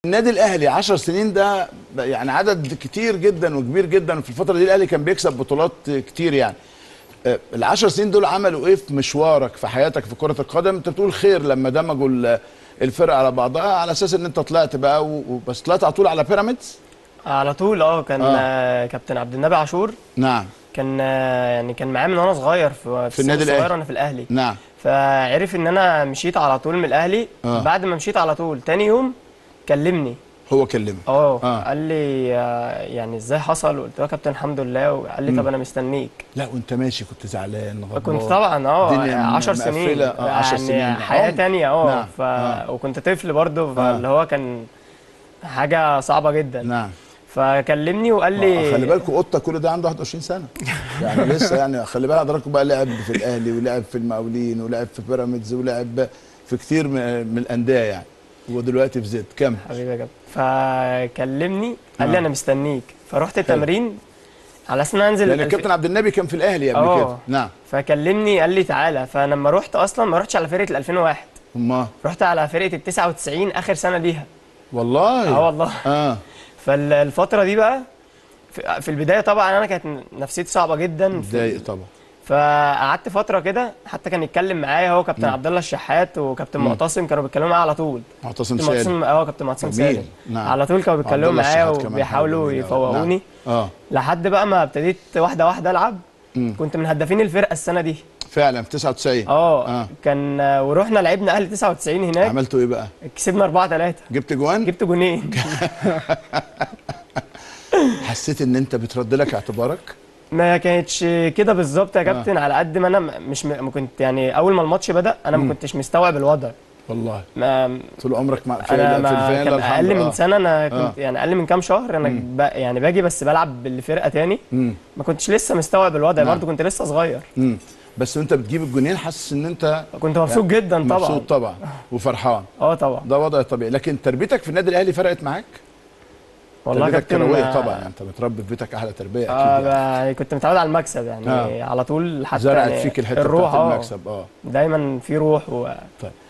النادي الاهلي 10 سنين ده يعني عدد كتير جدا وكبير جدا وفي الفتره دي الاهلي كان بيكسب بطولات كتير يعني آه، العشر سنين دول عملوا ايه في مشوارك في حياتك في كره القدم انت بتقول خير لما دمجوا ال- الفرقه على بعضها على اساس ان انت طلعت بقى و- و- بس طلعت على طول على بيراميدز على طول اه كان آه. آه. كابتن عبد النبي عاشور نعم كان آه، يعني كان معايا من وانا صغير في, في النادي السن الصغير الأهلي. وانا في الاهلي نعم فعرف ان انا مشيت على طول من الاهلي آه. بعد ما مشيت على طول تاني يوم كلمني هو كلمك اه آه. قال لي آه، يعني ازاي حصل قلت له يا كابتن الحمد لله وقال لي طب انا مستنيك لا وانت ماشي كنت زعلان غضبان كنت طبعا اه الدنيا 10 سنين مقفلة، آه، 10 يعني سنين. حياه عمر. تانية اه نعم. ف... آه. وكنت طفل برضه فاللي هو كان حاجه صعبه جدا نعم فكلمني وقال لي آه، خلي بالكم قطه كل ده عنده 21 سنه يعني لسه يعني خلي بالك حضراتكم بقى لعب في الاهلي ولعب في المقاولين ولعب في بيراميدز ولعب في كتير من من الانديه يعني ودلوقتي في زد كم حبيبي يا كابتن فكلمني قال لي آه. انا مستنيك فرحت التمرين على اساس ان أنا انزل لان الف- الكابتن عبد النبي كان في الاهلي قبل آه. كده نعم فكلمني قال لي تعالى فلما رحت اصلا ما رحتش على فرقه ال 2001 ما رحت على فرقه ال 99 اخر سنه ليها والله اه والله اه فالفتره دي بقى في في البدايه طبعا انا كانت نفسيتي صعبه جدا في- متضايق طبعا فقعدت فتره كده حتى كان يتكلم معايا هو كابتن عبد الله الشحات وكابتن معتصم كانوا بيتكلموا معايا على طول معتصم كابتن سالم معتصم اه كابتن معتصم جميل. سالم نعم. على طول كانوا عبد بيتكلموا الله معايا الشحات كمان وبيحاولوا حاجة جميلة أوي. يفوقوني نعم. اه لحد بقى ما ابتديت واحده واحده العب مم. كنت من هدافين الفرقه السنه دي فعلا في 99 اه آه. كان ورحنا لعبنا اهلي 99 هناك عملتوا ايه بقى كسبنا 4 3 جبت جوان جبت جونين حسيت ان انت بترد لك اعتبارك ما كانتش كده بالظبط يا كابتن على قد ما انا م- مش م... ما كنت يعني اول ما الماتش بدا انا ما كنتش مستوعب الوضع والله ما طول عمرك مع في انا في ما الفانيلا كان الحمراء. اقل من آه. سنه انا كنت آه. يعني اقل من كام شهر انا ب... يعني باجي بس بلعب لفرقه تاني مم. ما كنتش لسه مستوعب الوضع نعم. برضه كنت لسه صغير مم. بس وانت بتجيب الجونين حاسس ان انت كنت مبسوط جدا طبعا مبسوط طبعا وفرحان اه طبعا ده وضع طبيعي لكن تربيتك في النادي الاهلي فرقت معاك والله يا تربيتك كابتن كرويه آه، طبعا يعني انت متربي في بيتك احلى تربيه آه اكيد يعني. يعني كنت متعود على المكسب يعني آه. على طول حتى زرعت يعني فيك الحته الروح بتاعت اه المكسب اه دايما في روح و... طيب